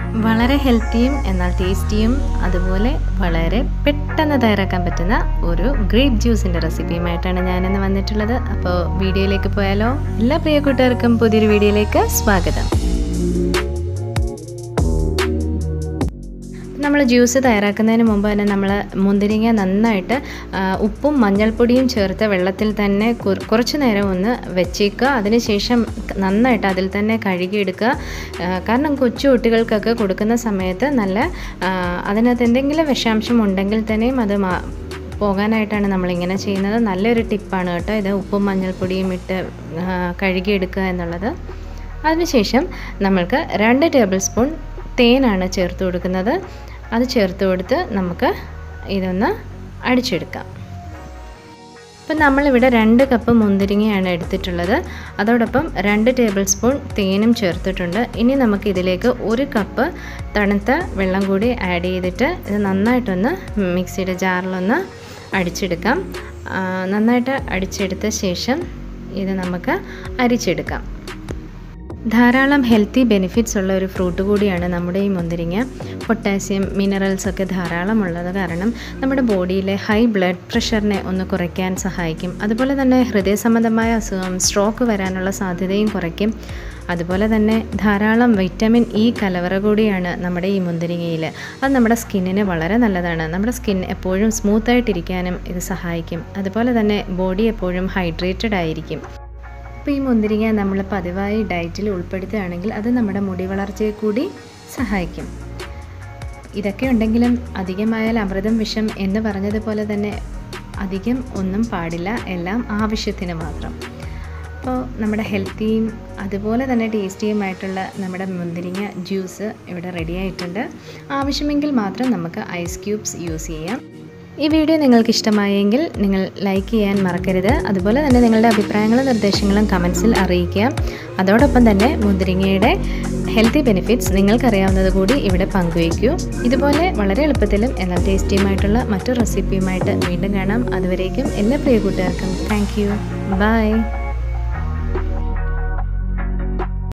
വളരെ ഹെൽത്തിയും എന്നാൽ ടേസ്റ്റിയും അതുപോലെ വളരെ പെട്ടെന്ന് തയ്യാറാക്കാൻ പറ്റുന്ന ഒരു ഗ്രേപ്പ് ജ്യൂസിൻ്റെ റെസിപ്പിയുമായിട്ടാണ് ഞാനിന്ന് വന്നിട്ടുള്ളത് അപ്പോൾ വീഡിയോയിലേക്ക് പോയാലോ എല്ലാ പ്രിയ കൂട്ടുകാർക്കും പുതിയൊരു വീഡിയോയിലേക്ക് സ്വാഗതം നമ്മൾ ജ്യൂസ് തയ്യാറാക്കുന്നതിന് മുമ്പ് തന്നെ നമ്മൾ മുന്തിരിങ്ങ നന്നായിട്ട് ഉപ്പും മഞ്ഞൾപ്പൊടിയും ചേർത്ത് വെള്ളത്തിൽ തന്നെ കുറച്ച് നേരം ഒന്ന് വെച്ചേക്കുക അതിനുശേഷം നന്നായിട്ട് അതിൽ തന്നെ കഴുകിയെടുക്കുക കാരണം കൊച്ചു കുട്ടികൾക്കൊക്കെ കൊടുക്കുന്ന സമയത്ത് നല്ല അതിനകത്ത് എന്തെങ്കിലും വിഷാംശം ഉണ്ടെങ്കിൽ തന്നെയും അത് പോകാനായിട്ടാണ് നമ്മളിങ്ങനെ ചെയ്യുന്നത് നല്ലൊരു ടിപ്പാണ് കേട്ടോ ഇത് ഉപ്പും മഞ്ഞൾപ്പൊടിയും ഇട്ട് കഴുകിയെടുക്കുക എന്നുള്ളത് അതിനുശേഷം നമ്മൾക്ക് രണ്ട് ടേബിൾ സ്പൂൺ തേനാണ് ചേർത്ത് കൊടുക്കുന്നത് അത് ചേർത്ത് കൊടുത്ത് നമുക്ക് ഇതൊന്ന് അടിച്ചെടുക്കാം ഇപ്പം നമ്മളിവിടെ രണ്ട് കപ്പ് മുന്തിരിങ്ങയാണ് എടുത്തിട്ടുള്ളത് അതോടൊപ്പം രണ്ട് ടേബിൾ സ്പൂൺ തേനും ചേർത്തിട്ടുണ്ട് ഇനി നമുക്ക് ഇതിലേക്ക് ഒരു കപ്പ് തണുത്ത വെള്ളം കൂടി ആഡ് ചെയ്തിട്ട് ഇത് നന്നായിട്ടൊന്ന് മിക്സിയുടെ ജാറിലൊന്ന് അടിച്ചെടുക്കാം നന്നായിട്ട് അടിച്ചെടുത്ത ശേഷം ഇത് നമുക്ക് അരിച്ചെടുക്കാം ധാരാളം ഹെൽത്തി ബെനിഫിറ്റ്സ് ഉള്ള ഒരു ഫ്രൂട്ട് കൂടിയാണ് നമ്മുടെ ഈ മുന്തിരിങ്ങ പൊട്ടാസ്യം മിനറൽസ് ഒക്കെ ധാരാളം ഉള്ളത് കാരണം നമ്മുടെ ബോഡിയിലെ ഹൈ ബ്ലഡ് പ്രഷറിനെ ഒന്ന് കുറയ്ക്കാൻ സഹായിക്കും അതുപോലെ തന്നെ ഹൃദയ സംബന്ധമായ അസുഖം സ്ട്രോക്ക് വരാനുള്ള സാധ്യതയും കുറയ്ക്കും അതുപോലെ തന്നെ ധാരാളം വൈറ്റമിൻ ഇ കലവറ കൂടിയാണ് നമ്മുടെ ഈ മുന്തിരിങ്ങയിൽ അത് നമ്മുടെ സ്കിന്നിന് വളരെ നല്ലതാണ് നമ്മുടെ സ്കിൻ എപ്പോഴും സ്മൂത്തായിട്ടിരിക്കാനും ഇത് സഹായിക്കും അതുപോലെ തന്നെ ബോഡി എപ്പോഴും ഹൈഡ്രേറ്റഡ് ആയിരിക്കും അപ്പോൾ ഈ മുന്തിരിങ്ങ നമ്മൾ പതിവായി ഡയറ്റിൽ ഉൾപ്പെടുത്തുകയാണെങ്കിൽ അത് നമ്മുടെ മുടി വളർച്ചയെ കൂടി സഹായിക്കും ഇതൊക്കെ ഉണ്ടെങ്കിലും അധികമായാൽ അമൃതം വിഷം എന്ന് പറഞ്ഞതുപോലെ തന്നെ അധികം ഒന്നും പാടില്ല എല്ലാം ആവശ്യത്തിന് മാത്രം അപ്പോൾ നമ്മുടെ ഹെൽത്തിയും അതുപോലെ തന്നെ ടേസ്റ്റിയുമായിട്ടുള്ള നമ്മുടെ മുന്തിരിങ്ങ ജ്യൂസ് ഇവിടെ റെഡി ആയിട്ടുണ്ട് ആവശ്യമെങ്കിൽ മാത്രം നമുക്ക് ഐസ് ക്യൂബ്സ് യൂസ് ചെയ്യാം ഈ വീഡിയോ നിങ്ങൾക്ക് ഇഷ്ടമായെങ്കിൽ നിങ്ങൾ ലൈക്ക് ചെയ്യാൻ മറക്കരുത് അതുപോലെ തന്നെ നിങ്ങളുടെ അഭിപ്രായങ്ങളും നിർദ്ദേശങ്ങളും കമൻസിൽ അറിയിക്കുക അതോടൊപ്പം തന്നെ മുന്തിരിങ്ങയുടെ ഹെൽത്തി ബെനിഫിറ്റ്സ് നിങ്ങൾക്കറിയാവുന്നത് കൂടി ഇവിടെ പങ്കുവയ്ക്കൂ ഇതുപോലെ വളരെ എളുപ്പത്തിലും എന്നാൽ ടേസ്റ്റിയുമായിട്ടുള്ള മറ്റു റെസിപ്പിയുമായിട്ട് വീണ്ടും കാണാം അതുവരേക്കും എല്ലാ പ്രിയ കൂട്ടുകാർക്കും താങ്ക് യു ബൈ